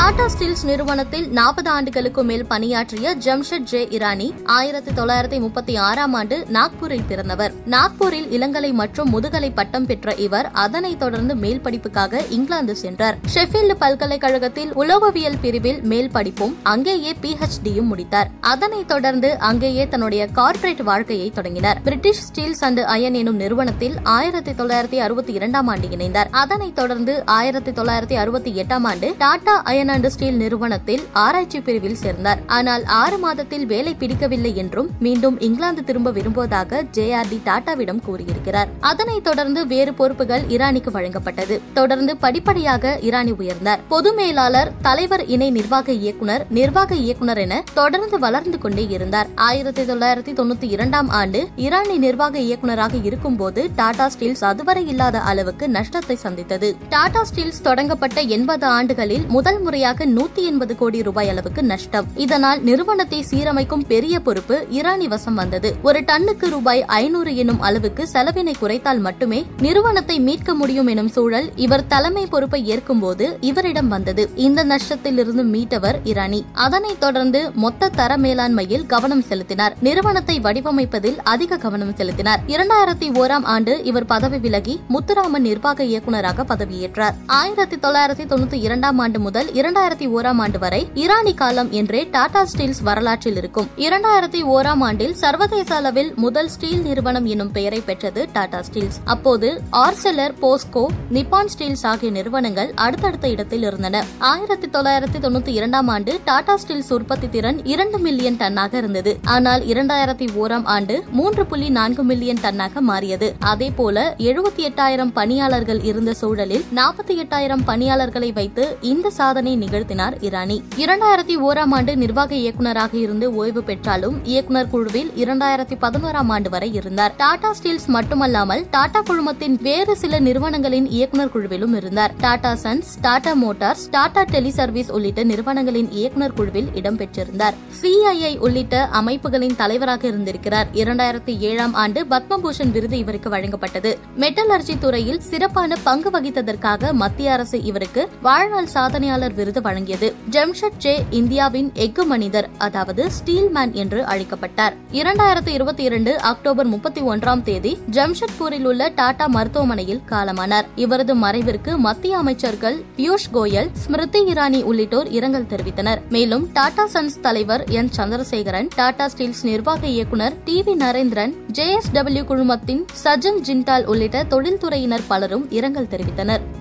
Tata Steeles நிறுவனத்தில் நாற்பது ஆண்டுகளுக்கு மேல் பணியாற்றிய ஜம்ஷெட் ஜே இரானி ஆயிரத்தி தொள்ளாயிரத்தி முப்பத்தி ஆறாம் ஆண்டு நாக்பூரில் பிறந்தவர் நாக்பூரில் இளங்கலை மற்றும் முதுகலை பட்டம் பெற்ற இவர் அதனைத் தொடர்ந்து மேல் படிப்புக்காக இங்கிலாந்து சென்றார் ஷெஃபீல்டு பல்கலைக்கழகத்தில் உலோகவியல் பிரிவில் மேல் படிப்பும் அங்கேயே பிஹெச்டியும் முடித்தார் அதனைத் தொடர்ந்து அங்கேயே தன்னுடைய கார்ப்பரேட் வாழ்க்கையை தொடங்கினார் பிரிட்டிஷ் ஸ்டீல்ஸ் அண்ட் அயன் எனும் நிறுவனத்தில் ஆயிரத்தி தொள்ளாயிரத்தி அறுபத்தி இரண்டாம் ஆண்டு இணைந்தார் அதனைத் தொடர்ந்து ஆயிரத்தி தொள்ளாயிரத்தி அறுபத்தி எட்டாம் ஆண்டு டாடா அயன் அண்ட் ஸ்டீல் நிறுவனத்தில் ஆராய்ச்சி பிரிவில் சேர்ந்தார் ஆனால் ஆறு மாதத்தில் வேலை பிடிக்கவில்லை என்றும் மீண்டும் இங்கிலாந்து திரும்ப விரும்புவதாக ஜேஆர்டி டாடாவிடம் கூறியிருக்கிறார் அதனைத் தொடர்ந்து வேறு பொறுப்புகள் ஈரானிக்கு வழங்கப்பட்டது தொடர்ந்து படிப்படியாக ஈரானி உயர்ந்தார் பொது மேலாளர் தலைவர் இணை நிர்வாக இயக்குனர் நிர்வாக இயக்குனர் என தொடர்ந்து வளர்ந்து கொண்டே இருந்தார் ஆயிரத்தி தொள்ளாயிரத்தி தொண்ணூத்தி இரண்டாம் ஆண்டு ஈரானி நிர்வாக இயக்குனராக இருக்கும்போது டாடா ஸ்டீல்ஸ் அதுவரை இல்லாத அளவுக்கு நஷ்டத்தை சந்தித்தது டாடா ஸ்டீல்ஸ் தொடங்கப்பட்ட எண்பது ஆண்டுகளில் முதல் முறையாக நூத்தி எண்பது கோடி ரூபாய் அளவுக்கு நஷ்டம் இதனால் நிறுவனத்தை சீரமைக்கும் பெரிய பொறுப்பு ஈரானி வசம் வந்தது ஒரு டன்னுக்கு ரூபாய் ஐநூறு எனும் அளவுக்கு செலவினை குறைத்தால் மட்டுமே நிறுவனத்தை மீட்க முடியும் எனும் சூழல் இவர் தலைமை பொறுப்பை ஏற்கும்போது இவரிடம் வந்தது இந்த நஷ்டத்திலிருந்து மீட்டவர் ஈரானி அதனைத் தொடர்ந்து மொத்த தர மேலாண்மையில் கவனம் செலுத்தினார் நிறுவனத்தை வடிவமைப்பதில் அதிக கவனம் செலுத்தினார் இரண்டாயிரத்தி ஓராம் ஆண்டு இவர் பதவி விலகி முத்துராமன் நிர்வாக இயக்குநராக பதவியேற்றார் ஆயிரத்தி தொள்ளாயிரத்தி தொண்ணூத்தி இரண்டாம் ஆண்டு முதல் இரண்டாயிரத்தி ஓராம் ஆண்டு வரை ஈரானி காலம் என்றே டாடா ஸ்டீல்ஸ் வரலாற்றில் இருக்கும் இரண்டாயிரத்தி ஓராம் ஆண்டில் சர்வதேச அளவில் முதல் ஸ்டீல் நிறுவனம் என்னும் பெயரை பெற்றது டாடா ஸ்டீல்ஸ் அப்போது ஆர்செலர் போஸ்கோ நிப்பான் ஸ்டீல்ஸ் ஆகிய நிறுவனங்கள் அடுத்தடுத்த இடத்தில் இருந்தன ஆயிரத்தி தொள்ளாயிரத்தி தொண்ணூத்தி இரண்டாம் ஆண்டு டாடா ஸ்டீல்ஸ் உற்பத்தி திறன் இரண்டு மில்லியன் டன்னாக இருந்தது ஆனால் இரண்டாயிரத்தி ஓராம் ஆண்டு மூன்று புள்ளி நான்கு மில்லியன் டன்னாக மாறியது அதேபோல எழுபத்தி எட்டாயிரம் பணியாளர்கள் இருந்த சூழலில் நாற்பத்தி எட்டாயிரம் பணியாளர்களை வைத்து இந்த சாதனை நிகழ்த்தினார் இரானி இரண்டாயிரத்தி ஓராம் ஆண்டு நிர்வாக இயக்குநராக இருந்து ஓய்வு பெற்றாலும் இயக்குநர் குழுவில் இரண்டாயிரத்தி பதினோராம் ஆண்டு வரை இருந்தார் டாடா ஸ்டீல்ஸ் மட்டுமல்லாமல் டாடா குழுமத்தின் வேறு சில நிறுவனங்களின் இயக்குநர் குழுவிலும் இருந்தார் Tata Sons Tata Motors Tata Tele Service உள்ளிட்ட நிறுவனங்களின் இயக்குநர் குழுவில் இடம்பெற்றிருந்தார் சிஐஐ உள்ளிட்ட அமைப்புகளின் தலைவராக இருந்திருக்கிறார் இரண்டாயிரத்தி ஏழாம் ஆண்டு பத்மபூஷன் விருது இவருக்கு வழங்கப்பட்டது மெட்டலர்ஜி துறையில் சிறப்பான பங்கு வகித்ததற்காக மத்திய அரசு இவருக்கு வாழ்நாள் சாதனையாளர் விருது வழங்கியது ஜம்ஷெட் ஜே இந்தியாவின் எஃகு மனிதர் அதாவது ஸ்டீல் மேன் என்று அழைக்கப்பட்டார் இரண்டாயிரத்தி இருபத்தி இரண்டு அக்டோபர் முப்பத்தி ஒன்றாம் தேதி ஜம்ஷெட்பூரில் உள்ள டாடா மருத்துவமனையில் காலமானார் இவரது மறைவிற்கு மத்திய அமைச்சர்கள் பியூஷ் கோயல் ஸ்மிருதி இரானி உள்ளிட்டோர் இரங்கல் தெரிவித்தனர் மேலும் டாடா சன்ஸ் தலைவர் என் சந்திரசேகரன் டாடா ஸ்டீல்ஸ் நிர்வாக இயக்குநர் டி வி நரேந்திரன் ஜேஎஸ்டபிள்யூ குழுமத்தின் சஜன் ஜிண்டால் உள்ளிட்ட தொழில்துறையினர் பலரும் இரங்கல் தெரிவித்தனர்